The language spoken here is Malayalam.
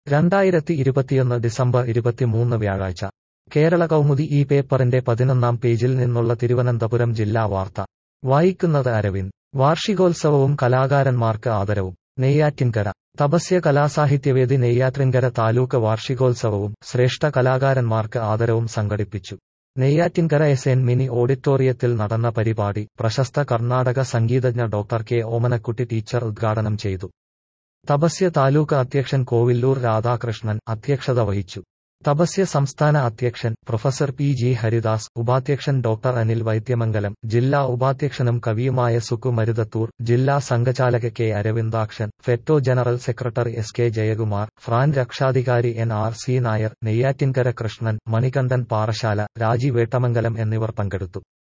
രണ്ടായിരത്തി ഇരുപത്തിയൊന്ന് ഡിസംബർ ഇരുപത്തിമൂന്ന് വ്യാഴാഴ്ച കേരള കൗമുദി ഈ പേപ്പറിന്റെ പതിനൊന്നാം പേജിൽ നിന്നുള്ള തിരുവനന്തപുരം ജില്ലാ വാർത്ത വായിക്കുന്നത് അരവിന്ദ് വാർഷികോത്സവവും കലാകാരന്മാർക്ക് ആദരവും നെയ്യാറ്റിൻകര തപസ്യ കലാസാഹിത്യവേദി നെയ്യാറ്റിൻകര താലൂക്ക് വാർഷികോത്സവവും ശ്രേഷ്ഠ കലാകാരന്മാർക്ക് ആദരവും സംഘടിപ്പിച്ചു നെയ്യാറ്റിൻകര എസ് എൻ മിനി ഓഡിറ്റോറിയത്തിൽ നടന്ന പരിപാടി പ്രശസ്ത കർണാടക സംഗീതജ്ഞ ഡോക്ടർ കെ ഓമനക്കുട്ടി ടീച്ചർ ഉദ്ഘാടനം ചെയ്തു തപസ്യ താലൂക്ക് അധ്യക്ഷൻ കോവില്ലൂർ രാധാകൃഷ്ണൻ അധ്യക്ഷത വഹിച്ചു തപസ്യ സംസ്ഥാന അധ്യക്ഷൻ പ്രൊഫസർ പി ജി ഹരിദാസ് ഉപാധ്യക്ഷൻ ഡോക്ടർ അനിൽ വൈദ്യമംഗലം ജില്ലാ ഉപാധ്യക്ഷനും കവിയുമായ സുക്കു മരുതത്തൂർ ജില്ലാ സംഘചാലക K Aravindakshan FETO general secretary S K Jayakumar FRAN രക്ഷാധികാരി N R C Nair Neyyattinkara Krishnan Manikandan Parassala Raji Vettamangalam എന്നിവർ പങ്കെടുത്തു